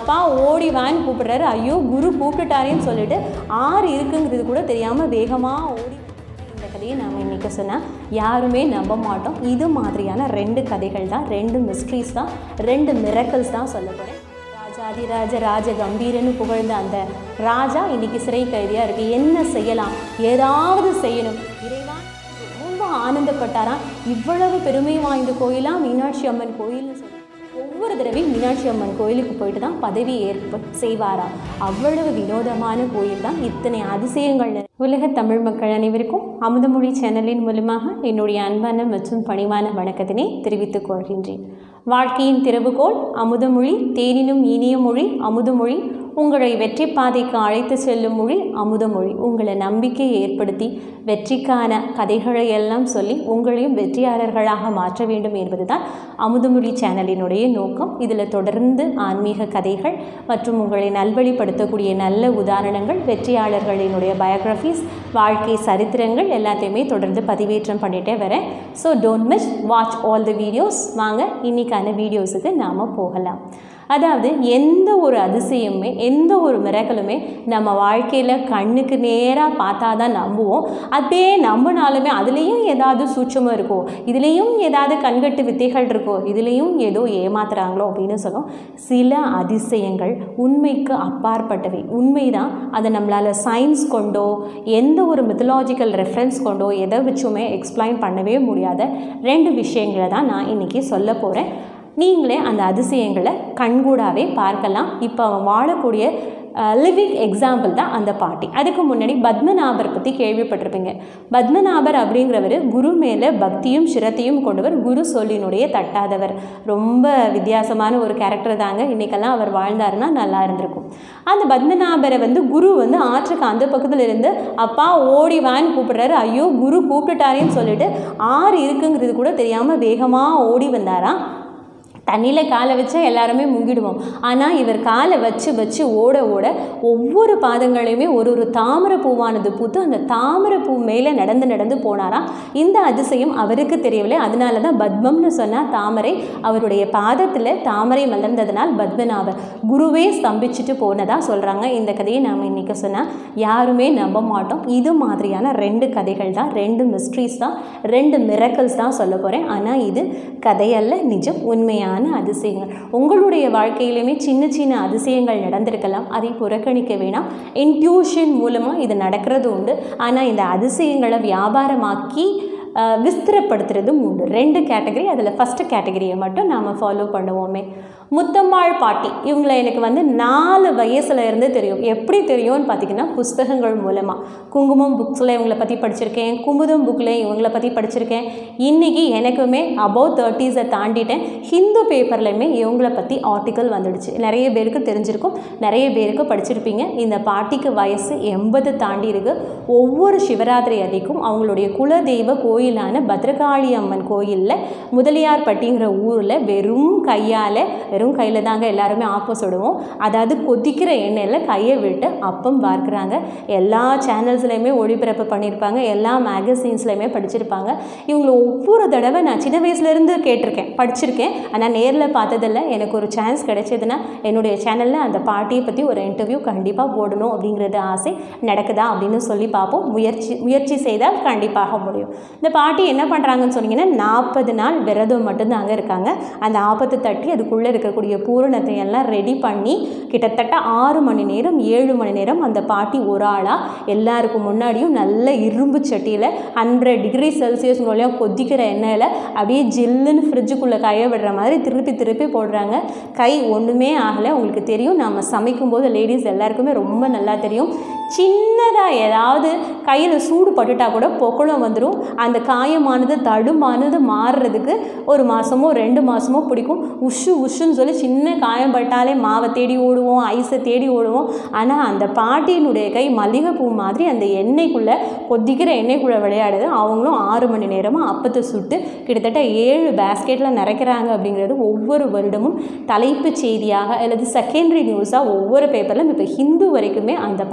அப்பா ஓடி வான்னு கூப்பிடுறாரு ஐயோ குரு கூப்பிட்டுட்டாரேன்னு சொல்லிட்டு ஆறு இருக்குங்கிறது கூட தெரியாமல் வேகமாக ஓடி இந்த கதையை நாம் இன்றைக்கி சொன்னால் யாருமே நம்ப மாட்டோம் இது மாதிரியான ரெண்டு கதைகள் தான் ரெண்டு மிஸ்ட்ரீஸ் தான் ரெண்டு மிரக்கல்ஸ் தான் சொல்ல போகிறேன் ராஜாதிராஜ ராஜ கம்பீரன்னு புகழ்ந்த அந்த ராஜா இன்னைக்கு சிறை கைதியாக இருக்குது என்ன செய்யலாம் ஏதாவது செய்யணும் இறைவா ரொம்ப ஆனந்தப்பட்டாராம் இவ்வளவு பெருமை வாய்ந்த கோயிலா மீனாட்சி அம்மன் கோயில்னு சொல்லி ஒவ்வொரு தடவையும் மீனாட்சி அம்மன் கோயிலுக்கு போயிட்டு தான் பதவி ஏற்ப செய்வாராம் அவ்வளவு வினோதமான கோயில் தான் இத்தனை அதிசயங்கள் நிறைந்த- உலக தமிழ் மக்கள் அனைவருக்கும் அமுதமொழி சேனலின் மூலமாக என்னுடைய அன்பான மற்றும் பணிவான வணக்கத்தினை தெரிவித்துக் கொள்கின்றேன் வாழ்க்கையின் திறவுகோல் அமுதமொழி தேனினும் இனிய மொழி அமுதமொழி உங்களை வெற்றி பாதைக்கு அழைத்து செல்லும் மொழி அமுதமொழி உங்களை நம்பிக்கையை ஏற்படுத்தி வெற்றிக்கான கதைகளை எல்லாம் சொல்லி உங்களையும் வெற்றியாளர்களாக மாற்ற வேண்டும் என்பதுதான் அமுதமொழி சேனலினுடைய நோக்கம் இதில் தொடர்ந்து ஆன்மீக கதைகள் மற்றும் உங்களை நல்வழிப்படுத்தக்கூடிய நல்ல உதாரணங்கள் வெற்றியாளர்களினுடைய பயோகிராஃபிஸ் வாழ்க்கை சரித்திரங்கள் எல்லாத்தையுமே தொடர்ந்து பதிவேற்றம் பண்ணிட்டே வரேன் so don't miss watch all the videos வாங்க இன்னைக்கான வீடியோஸுக்கு நாம் போகலாம் அதாவது எந்த ஒரு அதிசயமுமே எந்த ஒரு மிரக்கலுமே நம்ம வாழ்க்கையில் கண்ணுக்கு நேராக பார்த்தா தான் நம்புவோம் அதே நம்பினாலுமே அதுலேயும் ஏதாவது சூட்சமாக இருக்கோ இதுலேயும் ஏதாவது கண்கட்டு வித்தைகள் இருக்கோ இதுலேயும் ஏதோ ஏமாத்துறாங்களோ அப்படின்னு சொல்லும் சில அதிசயங்கள் உண்மைக்கு அப்பாற்பட்டவை உண்மைதான் அதை நம்மளால் சயின்ஸ் கொண்டோ எந்த ஒரு மித்தலாஜிக்கல் ரெஃபரன்ஸ் கொண்டோ எதை வச்சுமே எக்ஸ்பிளைன் பண்ணவே முடியாத ரெண்டு விஷயங்களை தான் நான் இன்றைக்கி சொல்ல போகிறேன் நீங்களே அந்த அதிசயங்களை கண்கூடாவே பார்க்கலாம் இப்போ அவன் வாழக்கூடிய லிவிங் எக்ஸாம்பிள் தான் அந்த பாட்டி அதுக்கு முன்னாடி பத்மநாபர் பற்றி கேள்விப்பட்டிருப்பீங்க பத்மநாபர் அப்படிங்கிறவர் குரு மேலே பக்தியும் சிரத்தையும் கொண்டவர் குரு சொல்லினுடைய தட்டாதவர் ரொம்ப வித்தியாசமான ஒரு கேரக்டர் தாங்க இன்றைக்கெல்லாம் அவர் வாழ்ந்தாருன்னா நல்லா இருந்திருக்கும் அந்த பத்மநாபரை வந்து குரு வந்து ஆற்றுக்கு அந்த பக்கத்தில் இருந்து அப்பா ஓடி வான்னு கூப்பிடுறாரு ஐயோ குரு கூப்பிட்டுட்டாரேன்னு சொல்லிட்டு ஆறு இருக்குங்கிறது கூட தெரியாமல் வேகமாக ஓடி வந்தாராம் தண்ணியில் காலை வச்சா எல்லாருமே முங்கிடுவோம் ஆனால் இவர் காலை வச்சு வச்சு ஓட ஓட ஒவ்வொரு பாதங்களையுமே ஒரு ஒரு தாமரை பூவானது பூத்து அந்த தாமரை பூ மேலே நடந்து நடந்து போனாராம் இந்த அதிசயம் அவருக்கு தெரியவில்லை அதனால தான் பத்மம்னு சொன்னால் தாமரை அவருடைய பாதத்தில் தாமரை மலர்ந்ததனால் பத்மநாபர் குருவே ஸ்தம்பிச்சுட்டு போனதாக சொல்கிறாங்க இந்த கதையை நாம் இன்றைக்கி சொன்னால் யாருமே நம்ப மாட்டோம் இது மாதிரியான ரெண்டு கதைகள் தான் ரெண்டு மிஸ்ட்ரீஸ் தான் ரெண்டு மிரக்கல்ஸ் தான் சொல்ல போகிறேன் ஆனால் இது கதையல்ல நிஜம் உண்மையான அதிசயங்கள் உங்களுடைய வாழ்க்கையிலுமே சின்ன சின்ன அதிசயங்கள் நடந்திருக்கலாம் அதை புறக்கணிக்க வேணாம் இன்ட்யூஷன் மூலமாக இது நடக்கிறது உண்டு ஆனால் இந்த அதிசயங்களை வியாபாரமாக்கி அஹ், விஸ்திரப்படுத்துறதும் உண்டு ரெண்டு கேட்டகரி அதில் ஃபஸ்ட்டு கேட்டகரியை மட்டும் நாம் ஃபாலோ பண்ணுவோமே முத்தம்மாள் பாட்டி இவங்களை எனக்கு வந்து நாலு வயசுல இருந்து தெரியும் எப்படி தெரியும்னு பார்த்தீங்கன்னா புஸ்தகங்கள் மூலமாக குங்குமம் புக்ஸில் இவங்களை பற்றி படிச்சிருக்கேன் குமுதம் புக்கில் இவங்களை பற்றி படிச்சிருக்கேன் இன்றைக்கி எனக்குமே அபவ் தேர்ட்டிஸை தாண்டிட்டேன் ஹிந்து பேப்பர்லையுமே இவங்களை பற்றி ஆர்டிக்கல் வந்துடுச்சு நிறைய பேருக்கு தெரிஞ்சிருக்கும் நிறைய பேருக்கு படிச்சிருப்பீங்க இந்த பாட்டிக்கு வயசு எண்பது தாண்டி இருக்கு ஒவ்வொரு சிவராத்திரி அன்னைக்கும் அவங்களுடைய குலதெய்வ கோயிலான பத்ரகாளி அம்மன் கோயிலில் முதலியார்பட்டிங்கிற ஊரில் வெறும் கையால் வெறும் கையில் தாங்க எல்லாருமே ஆப்பம் சுடுவோம் அதாவது கொதிக்கிற எண்ணெயில் கையை விட்டு அப்பம் பார்க்குறாங்க எல்லா சேனல்ஸ்லையுமே ஒளிபரப்பு பண்ணியிருப்பாங்க எல்லா மேகசின்ஸ்லையுமே படிச்சிருப்பாங்க இவங்களை ஒவ்வொரு தடவை நான் சின்ன வயசுலேருந்து கேட்டிருக்கேன் படிச்சிருக்கேன் ஆனால் நேரில் பார்த்ததில்ல எனக்கு ஒரு சான்ஸ் கிடைச்சதுன்னா என்னுடைய சேனலில் அந்த பாட்டியை பற்றி ஒரு இன்டர்வியூ கண்டிப்பாக போடணும் அப்படிங்கிறது ஆசை நடக்குதா அப்படின்னு சொல்லி பார்ப்போம் முயற்சி முயற்சி செய்தால் கண்டிப்பாக முடியும் இந்த பாட்டி என்ன பண்ணுறாங்கன்னு சொன்னீங்கன்னா நாற்பது நாள் விரதம் மட்டும்தாங்க இருக்காங்க அந்த ஆபத்து தட்டி அதுக்குள்ளே இருக்கக்கூடிய பூரணத்தை எல்லாம் ரெடி பண்ணி கிட்டத்தட்ட ஆறு மணி நேரம் ஏழு மணி நேரம் அந்த பாட்டி ஒரு ஆளாக எல்லாருக்கும் முன்னாடியும் நல்ல இரும்பு சட்டியில் ஹண்ட்ரட் டிகிரி செல்சியஸ் மூலியம் கொதிக்கிற எண்ணெயில் அப்படியே ஜில்லுன்னு ஃப்ரிட்ஜுக்குள்ளே கையை விடுற மாதிரி திருப்பி திருப்பி போடுறாங்க கை ஒன்றுமே ஆகலை உங்களுக்கு தெரியும் நம்ம சமைக்கும்போது லேடிஸ் எல்லாருக்குமே ரொம்ப நல்லா தெரியும் சின்னதாக ஏதாவது கையில் சூடு பட்டுட்டா கூட பொக்குளம் வந்துடும் அந்த காயமானது தடுமானது மாறுறதுக்கு ஒரு மாதமோ ரெண்டு மாதமோ பிடிக்கும் உஷு உஷுன்னு சொல்லி சின்ன காயம் பட்டாலே மாவை தேடி ஓடுவோம் ஐஸை தேடி ஓடுவோம் ஆனால் அந்த பாட்டியினுடைய கை மல்லிகைப்பூ மாதிரி அந்த எண்ணெய்க்குள்ளே கொதிக்கிற எண்ணெய்க்குள்ளே விளையாடுது அவங்களும் ஆறு மணி நேரமாக அப்பத்தை சுட்டு கிட்டத்தட்ட ஏழு பேஸ்கெட்டில் நிறைக்கிறாங்க அப்படிங்கிறது ஒவ்வொரு வருடமும் தலைப்புச் செய்தியாக அல்லது செகண்டரி நியூஸாக ஒவ்வொரு பேப்பர்லையும் இப்போ ஹிந்து வரைக்குமே அந்த பாட்டி ரீச்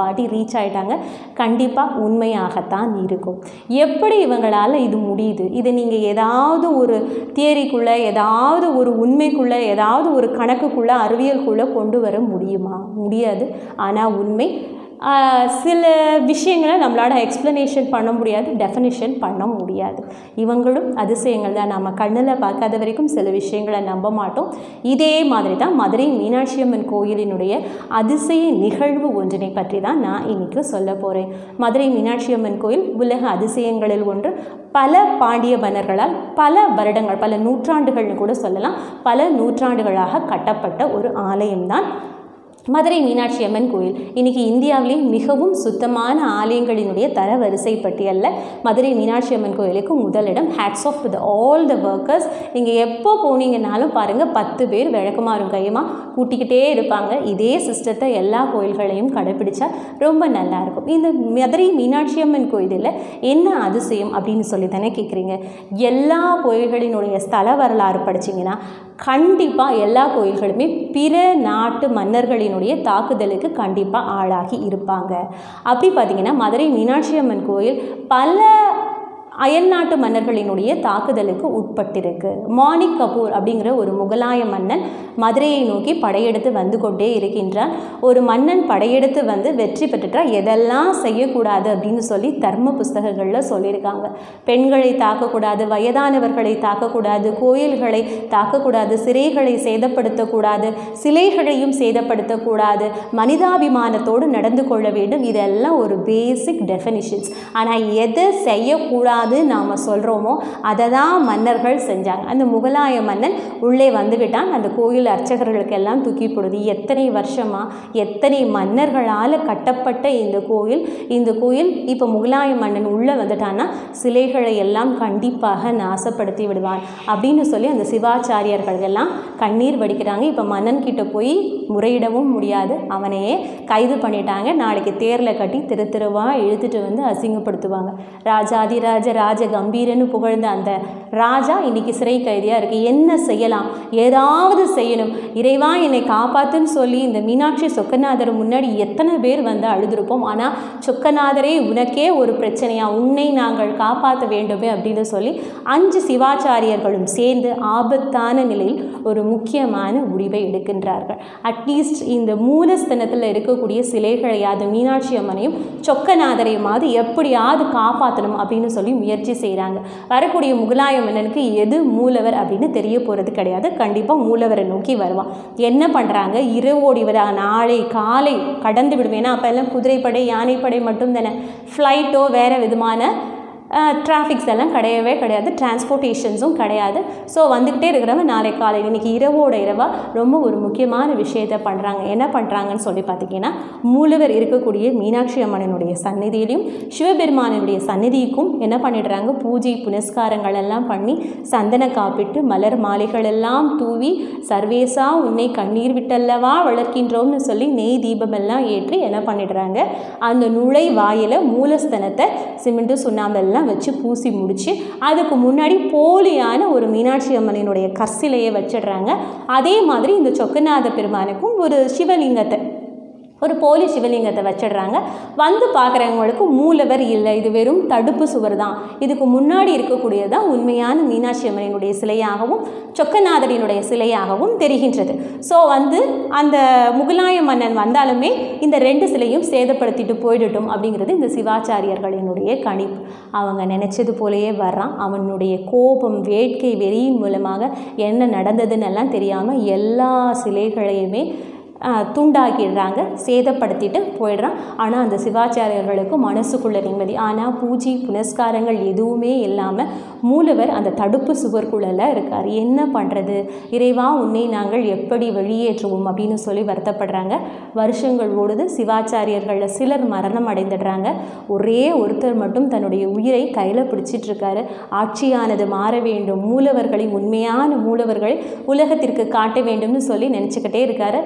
ரீச் ஆயிட்டாங்க கண்டிப்பாக உண்மையாகத்தான் இருக்கும் எப்படி இவங்களால் இது முடியுது இதை நீங்கள் ஏதாவது ஒரு தியரிக்குள்ளே ஏதாவது ஒரு உண்மைக்குள்ளே ஏதாவது ஒரு கணக்குக்குள்ளே அறிவியலுக்குள்ளே கொண்டு வர முடியுமா முடியாது ஆனால் உண்மை ஆஹ் சில விஷயங்களை நம்மளால் எக்ஸ்ப்ளனேஷன் பண்ண முடியாது டெஃபினிஷன் பண்ண முடியாது இவங்களும் அதிசயங்கள் தான் நம்ம கண்ணில் பார்க்காத வரைக்கும் சில விஷயங்களை நம்ப மாட்டோம் இதே மாதிரி தான் மதுரை மீனாட்சி அம்மன் கோயிலினுடைய அதிசய நிகழ்வு ஒன்றினை பற்றி தான் நான் இன்னைக்கு சொல்ல போகிறேன் மதுரை மீனாட்சி அம்மன் கோயில் உலக அதிசயங்களில் ஒன்று பல பாண்டிய மன்னர்களால் பல வருடங்கள் பல நூற்றாண்டுகள்னு கூட சொல்லலாம் பல நூற்றாண்டுகளாக கட்டப்பட்ட ஒரு ஆலயம்தான் மதுரை மீனாட்சி அம்மன் கோயில் இன்னைக்கு இந்தியாவிலே மிகவும் சுத்தமான ஆலயங்களினுடைய தரவரிசை பட்டியலில் மதுரை மீனாட்சி அம்மன் கோயிலுக்கு முதலிடம் hats off to all the workers நீங்கள் எப்போ போனீங்கன்னாலும் பாருங்கள் பத்து பேர் விளக்குமாறும் கையுமா கூட்டிக்கிட்டே இருப்பாங்க இதே சிஸ்டத்தை எல்லா கோயில்களையும் கடைப்பிடிச்சா ரொம்ப நல்லா இருக்கும் இந்த மதுரை மீனாட்சி அம்மன் கோயிலில் என்ன அதிசயம் அப்படின்னு சொல்லி தானே கேட்குறீங்க எல்லா கோயில்களினுடைய ஸ்தல வரலாறு படிச்சீங்கன்னா கண்டிப்பாக எல்லா கோயில்களுமே பிற நாட்டு மன்னர்களினுடைய தாக்குதலுக்கு கண்டிப்பாக ஆளாகி இருப்பாங்க அப்படி பார்த்தீங்கன்னா மதுரை மீனாட்சி அம்மன் கோயில் பல அயல்நாட்டு மன்னர்களினுடைய தாக்குதலுக்கு உட்பட்டிருக்கு மாணிக் கபூர் அப்படிங்கிற ஒரு முகலாய மன்னன் மதுரையை நோக்கி படையெடுத்து வந்து கொண்டே இருக்கின்றான் ஒரு மன்னன் படையெடுத்து வந்து வெற்றி பெற்றுட்டா எதெல்லாம் செய்யக்கூடாது அப்படின்னு சொல்லி தர்ம புஸ்தகங்களில் சொல்லியிருக்காங்க பெண்களை தாக்கக்கூடாது வயதானவர்களை தாக்கக்கூடாது கோயில்களை தாக்கக்கூடாது சிறைகளை சேதப்படுத்தக்கூடாது சிலைகளையும் சேதப்படுத்தக்கூடாது மனிதாபிமானத்தோடு நடந்து கொள்ள வேண்டும் இதெல்லாம் ஒரு பேசிக் டெஃபினிஷன்ஸ் ஆனால் எதை செய்யக்கூடாது நாம் சொல்கிறோமோ அதை தான் மன்னர்கள் செஞ்சாங்க அந்த முகலாய மன்னன் உள்ளே வந்துவிட்டான் அந்த கோயில் அர்ச்சகர்களுக்கெல்லாம் தூக்கி போடுது எத்தனை வருஷமாக எத்தனை மன்னர்களால் கட்டப்பட்ட இந்த கோயில் இந்த கோயில் இப்போ முகலாய மன்னன் உள்ளே வந்துட்டான்னா சிலைகளை எல்லாம் கண்டிப்பாக நாசப்படுத்தி விடுவான் அப்படின்னு சொல்லி அந்த சிவாச்சாரியர்கள் எல்லாம் கண்ணீர் வடிக்கிறாங்க இப்போ மன்னன் கிட்ட போய் முறையிடவும் முடியாது அவனையே கைது பண்ணிட்டாங்க நாளைக்கு தேரில் கட்டி திரு திருவா இழுத்துட்டு வந்து அசிங்கப்படுத்துவாங்க ராஜாதிராஜ ராஜ கம்பீரன்னு புகழ்ந்த அந்த ராஜா இன்னைக்கு சிறை கைதியாக இருக்கு என்ன செய்யலாம் ஏதாவது செய்யணும் இறைவா என்னை காப்பாத்துன்னு சொல்லி இந்த மீனாட்சி சொக்கநாதர் முன்னாடி எத்தனை பேர் வந்து அழுதுருப்போம் ஆனால் சொக்கநாதரே உனக்கே ஒரு பிரச்சனையா உன்னை நாங்கள் காப்பாற்ற வேண்டுமே அப்படின்னு சொல்லி அஞ்சு சிவாச்சாரியர்களும் சேர்ந்து ஆபத்தான நிலையில் ஒரு முக்கியமான முடிவை எடுக்கின்றார்கள் அட்லீஸ்ட் இந்த மூலஸ்தனத்தில் இருக்கக்கூடிய சிலைகளையாவது மீனாட்சி அம்மனையும் சொக்கநாதரையுமாவது எப்படியாவது காப்பாற்றணும் அப்படின்னு சொல்லி முயற்சி செய்கிறாங்க வரக்கூடிய முகலாய மன்னனுக்கு எது மூலவர் அப்படின்னு தெரிய போகிறது கிடையாது கண்டிப்பாக மூலவரை நோக்கி வருவான் என்ன பண்ணுறாங்க இரவோடி வர நாளை காலை கடந்து விடுவேன் அப்போ எல்லாம் குதிரைப்படை யானைப்படை மட்டும் தானே ஃப்ளைட்டோ வேறு விதமான டிராஃபிக்ஸ் எல்லாம் கிடையவே கிடையாது டிரான்ஸ்போர்ட்டேஷன்ஸும் கிடையாது ஸோ வந்துக்கிட்டே இருக்கிறவங்க நாளை காலையில் இன்றைக்கி இரவோட இரவாக ரொம்ப ஒரு முக்கியமான விஷயத்தை பண்ணுறாங்க என்ன பண்ணுறாங்கன்னு சொல்லி பார்த்தீங்கன்னா மூலவர் இருக்கக்கூடிய மீனாட்சி அம்மனினுடைய சந்நிதியிலையும் சிவபெருமானினுடைய சந்நிதிக்கும் என்ன பண்ணிடுறாங்க பூஜை புனஸ்காரங்கள் எல்லாம் பண்ணி சந்தன காப்பிட்டு மலர் மாலைகள் எல்லாம் தூவி சர்வேசா உன்னை கண்ணீர் விட்டல்லவா வளர்க்கின்றோம்னு சொல்லி நெய் தீபமெல்லாம் ஏற்றி என்ன பண்ணிடுறாங்க அந்த நுழை வாயில் மூலஸ்தனத்தை சிமெண்ட்டு சுண்ணாம்பெல்லாம் எல்லாம் வச்சு பூசி முடிச்சு அதுக்கு முன்னாடி போலியான ஒரு மீனாட்சி அம்மனினுடைய கற்சிலையை வச்சிடுறாங்க அதே மாதிரி இந்த சொக்கநாத பெருமானுக்கும் ஒரு சிவலிங்கத்தை ஒரு போலி சிவலிங்கத்தை வச்சிடுறாங்க வந்து பார்க்குறவங்களுக்கு மூலவர் இல்லை இது வெறும் தடுப்பு சுவர் தான் இதுக்கு முன்னாடி இருக்கக்கூடியது தான் உண்மையான மீனாட்சி அம்மனினுடைய சிலையாகவும் சொக்கநாதரினுடைய சிலையாகவும் தெரிகின்றது ஸோ வந்து அந்த முகலாய மன்னன் வந்தாலுமே இந்த ரெண்டு சிலையும் சேதப்படுத்திட்டு போயிடட்டும் அப்படிங்கிறது இந்த சிவாச்சாரியர்களினுடைய கணிப்பு அவங்க நினச்சது போலயே வர்றான் அவனுடைய கோபம் வேட்கை வெறியின் மூலமாக என்ன நடந்ததுன்னு எல்லாம் தெரியாமல் எல்லா சிலைகளையுமே துண்டாக்கிடுறாங்க சேதப்படுத்திட்டு போயிடுறான் ஆனால் அந்த சிவாச்சாரியர்களுக்கு மனசுக்குள்ள நிம்மதி ஆனால் பூஜை புனஸ்காரங்கள் எதுவுமே இல்லாமல் மூலவர் அந்த தடுப்பு சுவர்க்குள்ளெல்லாம் இருக்கார் என்ன பண்ணுறது இறைவா உன்னை நாங்கள் எப்படி வெளியேற்றுவோம் அப்படின்னு சொல்லி வருத்தப்படுறாங்க வருஷங்கள் ஓடுது சிவாச்சாரியர்களில் சிலர் மரணம் அடைந்துடுறாங்க ஒரே ஒருத்தர் மட்டும் தன்னுடைய உயிரை கையில் பிடிச்சிட்டு இருக்காரு ஆட்சியானது மாற வேண்டும் மூலவர்களை உண்மையான மூலவர்களை உலகத்திற்கு காட்ட வேண்டும்னு சொல்லி நினச்சிக்கிட்டே இருக்காரு எப்போ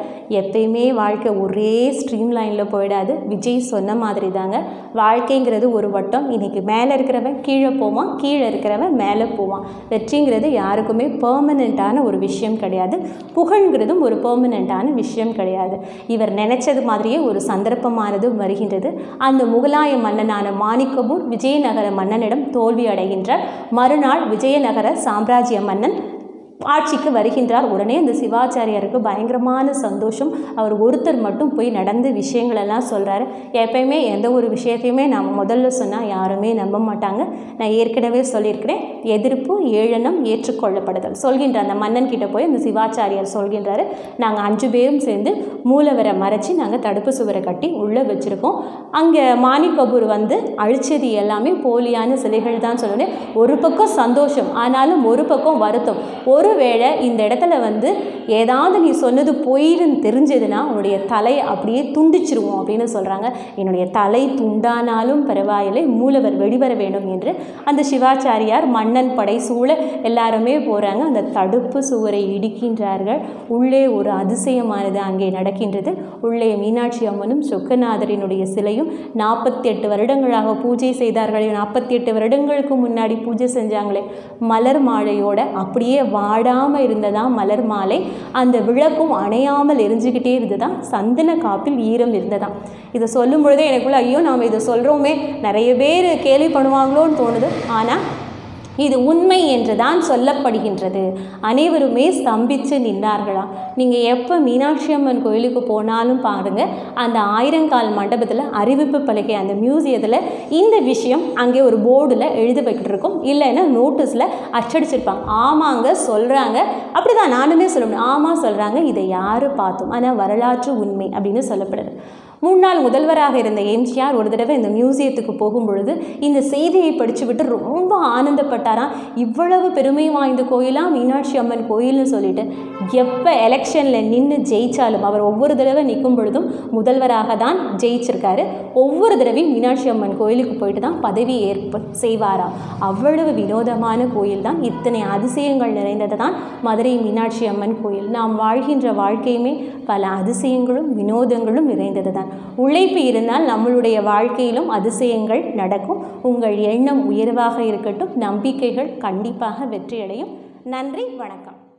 எப்பயுமே வாழ்க்கை ஒரே ஸ்ட்ரீம் லைனில் போயிடாது விஜய் சொன்ன மாதிரி தாங்க வாழ்க்கைங்கிறது ஒரு வட்டம் இன்றைக்கி மேலே இருக்கிறவன் கீழே போவான் கீழே இருக்கிறவன் மேலே போவான் வெற்றிங்கிறது யாருக்குமே பெர்மனெண்ட்டான ஒரு விஷயம் கிடையாது புகழ்ங்கிறதும் ஒரு பெர்மனெண்ட்டான விஷயம் கிடையாது இவர் நினைச்சது மாதிரியே ஒரு சந்தர்ப்பமானது வருகின்றது அந்த முகலாய மன்னனான மாணிக்கபூர் விஜயநகர மன்னனிடம் தோல்வி அடைகின்றார் மறுநாள் விஜயநகர சாம்ராஜ்ய மன்னன் ஆட்சிக்கு வருகின்றார் உடனே இந்த சிவாச்சாரியாருக்கு பயங்கரமான சந்தோஷம் அவர் ஒருத்தர் மட்டும் போய் நடந்த விஷயங்களெல்லாம் சொல்கிறாரு எப்பயுமே எந்த ஒரு விஷயத்தையுமே நாம் முதல்ல சொன்னால் யாருமே நம்ப மாட்டாங்க நான் ஏற்கனவே சொல்லியிருக்கிறேன் எதிர்ப்பு ஏளனம் ஏற்றுக்கொள்ளப்படுதல் சொல்கின்ற அந்த மன்னன் கிட்ட போய் அந்த சிவாச்சாரியார் சொல்கின்றாரு நாங்கள் அஞ்சு பேரும் சேர்ந்து மூலவரை மறைச்சி நாங்கள் தடுப்பு சுவரை கட்டி உள்ளே வச்சுருக்கோம் அங்கே மாணிக்கபூர் வந்து அழிச்சது எல்லாமே போலியான சிலைகள் தான் சொல்லணும் ஒரு பக்கம் சந்தோஷம் ஆனாலும் ஒரு பக்கம் வருத்தம் ஒருவேளை இந்த இடத்துல வந்து ஏதாவது நீ சொன்னது பொய்ன்னு தெரிஞ்சதுன்னா உன்னுடைய தலையை அப்படியே துண்டிச்சிருவோம் அப்படின்னு சொல்கிறாங்க என்னுடைய தலை துண்டானாலும் பரவாயில்லை மூலவர் வெளிவர வேண்டும் என்று அந்த சிவாச்சாரியார் மன்னன் படை சூழ எல்லாருமே போகிறாங்க அந்த தடுப்பு சுவரை இடிக்கின்றார்கள் உள்ளே ஒரு அதிசயமானது அங்கே நடக்கின்றது உள்ளே மீனாட்சி அம்மனும் சொக்கநாதரினுடைய சிலையும் நாற்பத்தி எட்டு வருடங்களாக பூஜை செய்தார்கள் நாற்பத்தி எட்டு வருடங்களுக்கு முன்னாடி பூஜை செஞ்சாங்களே மலர் மாலையோட அப்படியே வாடாமல் இருந்ததா மலர் மாலை அந்த விளக்கும் அணையாமல் எரிஞ்சுக்கிட்டே இருந்ததா சந்தன காப்பில் ஈரம் இருந்ததாம் இதை சொல்லும் பொழுதே எனக்குள்ள ஐயோ நாம் இதை சொல்கிறோமே நிறைய பேர் கேள்வி பண்ணுவாங்களோன்னு தோணுது ஆனால் இது உண்மை என்று தான் சொல்லப்படுகின்றது அனைவருமே ஸ்தம்பித்து நின்றார்களாம் நீங்கள் எப்போ மீனாட்சி அம்மன் கோயிலுக்கு போனாலும் பாருங்கள் அந்த ஆயிரங்கால் மண்டபத்தில் அறிவிப்பு பலகை அந்த மியூசியத்தில் இந்த விஷயம் அங்கே ஒரு போர்டில் எழுதி வைக்கிட்டு இல்லைன்னா நோட்டீஸில் அச்சடிச்சிருப்பாங்க ஆமாங்க சொல்கிறாங்க அப்படி தான் நானுமே சொல்லணும் ஆமாம் சொல்கிறாங்க இதை யார் பார்த்தோம் ஆனால் வரலாற்று உண்மை அப்படின்னு சொல்லப்படுது முன்னாள் முதல்வராக இருந்த எம்ஜிஆர் ஒரு தடவை இந்த மியூசியத்துக்கு போகும் பொழுது இந்த செய்தியை படிச்சுவிட்டு ரொம்ப ஆனந்தப்பட்டாராம் இவ்வளவு பெருமை வாய்ந்த கோயிலா மீனாட்சி அம்மன் கோயில்னு சொல்லிட்டு எப்போ எலெக்ஷனில் நின்று ஜெயிச்சாலும் அவர் ஒவ்வொரு தடவை நிற்கும் பொழுதும் முதல்வராக தான் ஜெயிச்சிருக்காரு ஒவ்வொரு தடவையும் மீனாட்சி அம்மன் கோயிலுக்கு போயிட்டு தான் பதவி ஏற்ப செய்வாராம் அவ்வளவு வினோதமான கோயில் தான் இத்தனை அதிசயங்கள் நிறைந்தது தான் மதுரை மீனாட்சி அம்மன் கோயில் நாம் வாழ்கின்ற வாழ்க்கையுமே பல அதிசயங்களும் வினோதங்களும் நிறைந்தது தான் உழைப்பு இருந்தால் நம்மளுடைய வாழ்க்கையிலும் அதிசயங்கள் நடக்கும் உங்கள் எண்ணம் உயர்வாக இருக்கட்டும் நம்பிக்கைகள் கண்டிப்பாக வெற்றியடையும் நன்றி வணக்கம்